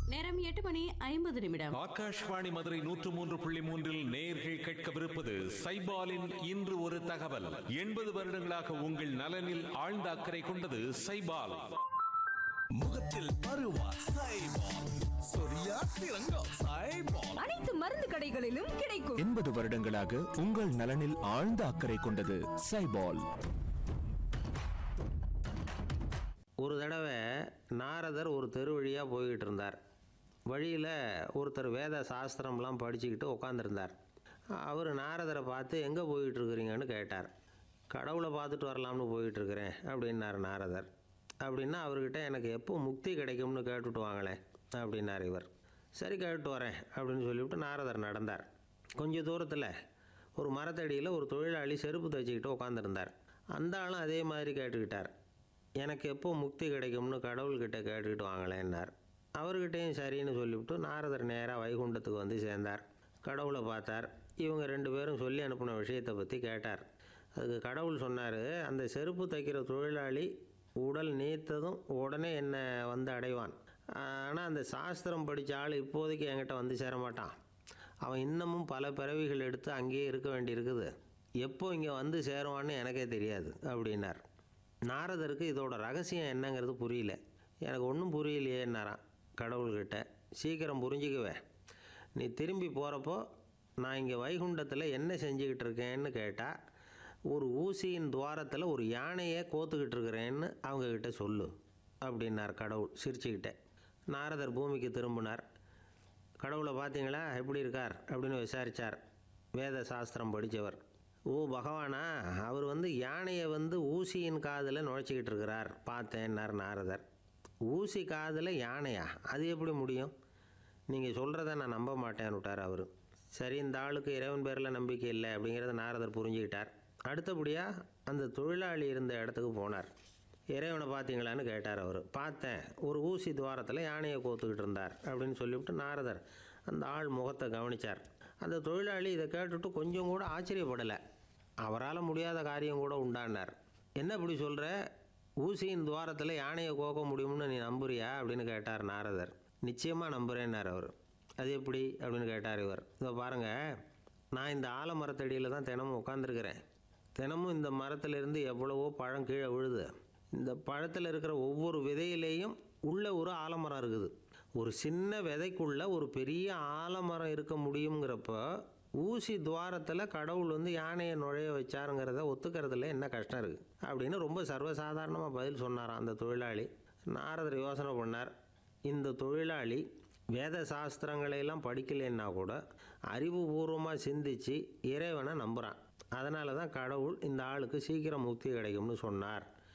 நேரம் எட்டு மணி ஐம்பது நிமிடம் ஆகாஷ்வாணி மதுரை நூற்று மூன்று புள்ளி மூன்றில் நேயர்கள் கேட்கவிருப்பது சைபாலின் இன்று ஒரு தகவல் எண்பது வருடங்களாக உங்கள் நலனில் ஆழ்ந்த அக்கறை கொண்டது சைபால் முகத்தில் பருவா சைபால் சொரியா சிறங்கம் சைபால் அனைத்து மருந்து கடைகளிலும் கிடைக்கும் எண்பது வருடங்களாக உங்கள் நலனில் ஆழ்ந்த அக்கறை கொண்டது சைபால் ஒரு தடவை நாரதர் ஒரு தெரு வழியாக போய்கிட்டு இருந்தார் வழியில் ஒருத்தர் வேத சாஸ்திரம்லாம் படிச்சுக்கிட்டு உட்காந்துருந்தார் அவர் நாரதரை பார்த்து எங்கே போயிட்டு இருக்கிறீங்கன்னு கேட்டார் கடவுளை பார்த்துட்டு வரலாம்னு போயிட்டு இருக்கிறேன் அப்படின்னார் நாரதர் அப்படின்னா அவர்கிட்ட எனக்கு எப்போ முக்தி கிடைக்கும்னு கேட்டுட்டு வாங்களேன் அப்படின்னார் இவர் சரி கேட்டு வரேன் அப்படின்னு சொல்லிவிட்டு நாரதர் நடந்தார் கொஞ்ச தூரத்தில் ஒரு மரத்தடியில் ஒரு தொழிலாளி செருப்பு தைச்சிக்கிட்டு உட்காந்துருந்தார் அந்த ஆளும் அதே மாதிரி கேட்டுக்கிட்டார் எனக்கு எப்போ முக்தி கிடைக்கும்னு கடவுள்கிட்ட கேட்டுக்கிட்டு வாங்களேன்னார் அவர்கிட்டையும் சரின்னு சொல்லிவிட்டு நாரதர் நேராக வைகுண்டத்துக்கு வந்து சேர்ந்தார் கடவுளை பார்த்தார் இவங்க ரெண்டு பேரும் சொல்லி அனுப்பின விஷயத்தை பற்றி கேட்டார் அதுக்கு கடவுள் சொன்னார் அந்த செருப்பு தைக்கிற தொழிலாளி உடல் நீத்ததும் உடனே என்னை வந்து அடைவான் ஆனால் அந்த சாஸ்திரம் படித்த ஆள் இப்போதைக்கு என்கிட்ட வந்து சேர மாட்டான் அவன் இன்னமும் பல பிறவிகள் எடுத்து அங்கேயே இருக்க வேண்டியிருக்குது எப்போ இங்கே வந்து சேருவான்னு எனக்கே தெரியாது அப்படின்னார் நாரதருக்கு இதோட ரகசியம் என்னங்கிறது புரியல எனக்கு ஒன்றும் புரியலையேன்னாரான் கடவுள்கிட்ட சீக்கிரம் புரிஞ்சுக்குவேன் நீ திரும்பி போகிறப்போ நான் இங்கே வைகுண்டத்தில் என்ன செஞ்சுக்கிட்டு இருக்கேன்னு கேட்டால் ஒரு ஊசியின் துவாரத்தில் ஒரு யானையை கோத்துக்கிட்டு இருக்கிறேன்னு அவங்கக்கிட்ட சொல்லு அப்படின்னார் கடவுள் சிரிச்சுக்கிட்டே நாரதர் பூமிக்கு திரும்பினார் கடவுளை பார்த்தீங்களா எப்படி இருக்கார் அப்படின்னு விசாரித்தார் வேத சாஸ்திரம் படித்தவர் ஓ பகவானா அவர் வந்து யானையை வந்து ஊசியின் காதில் நுழைச்சிக்கிட்டு இருக்கிறார் பார்த்தேன்னார் நாரதர் ஊசி காதில் யானையா அது எப்படி முடியும் நீங்கள் சொல்கிறத நான் நம்ப மாட்டேன்னு விட்டார் அவர் சரி இந்த ஆளுக்கு இறைவன் பேரில் நம்பிக்கை இல்லை அப்படிங்கிறத நாரதர் புரிஞ்சுக்கிட்டார் அடுத்தபடியாக அந்த தொழிலாளி இருந்த இடத்துக்கு போனார் இறைவனை பார்த்தீங்களான்னு கேட்டார் அவர் பார்த்தேன் ஒரு ஊசி துவாரத்தில் யானையை கோத்துக்கிட்டு இருந்தார் அப்படின்னு சொல்லிவிட்டு நாரதர் அந்த ஆள் முகத்தை கவனித்தார் அந்த தொழிலாளி இதை கேட்டுட்டு கொஞ்சம் கூட ஆச்சரியப்படலை அவரால் முடியாத காரியம் கூட உண்டானார் என்ன இப்படி சொல்கிற ஊசியின் துவாரத்தில் யானையை கோக்க முடியும்னு நீ நம்புறியா அப்படின்னு கேட்டார் நாரதர் நிச்சயமாக நம்புகிறேன்னார் அவர் அது எப்படி அப்படின்னு கேட்டார் இவர் இதோ பாருங்கள் நான் இந்த ஆலமரத்தடியில் தான் தினமும் உட்காந்துருக்கிறேன் தினமும் இந்த மரத்திலிருந்து எவ்வளவோ பழம் கீழே விழுது இந்த பழத்தில் இருக்கிற ஒவ்வொரு விதையிலேயும் உள்ள ஒரு ஆலமரம் இருக்குது ஒரு சின்ன விதைக்குள்ள ஒரு பெரிய ஆலமரம் இருக்க முடியுங்கிறப்ப ஊசி துவாரத்தில் கடவுள் வந்து யானையை நுழைய வச்சாருங்கிறத ஒத்துக்கிறதுல என்ன கஷ்டம் இருக்குது அப்படின்னு ரொம்ப சர்வசாதாரணமாக பதில் சொன்னாராம் அந்த தொழிலாளி நாரதர் யோசனை பண்ணார் இந்த தொழிலாளி வேத சாஸ்திரங்களையெல்லாம் படிக்கலைன்னா கூட அறிவுபூர்வமாக சிந்திச்சு இறைவனை நம்புகிறான் அதனால தான் கடவுள் இந்த ஆளுக்கு சீக்கிரம் முக்தி கிடைக்கும்னு சொன்னார்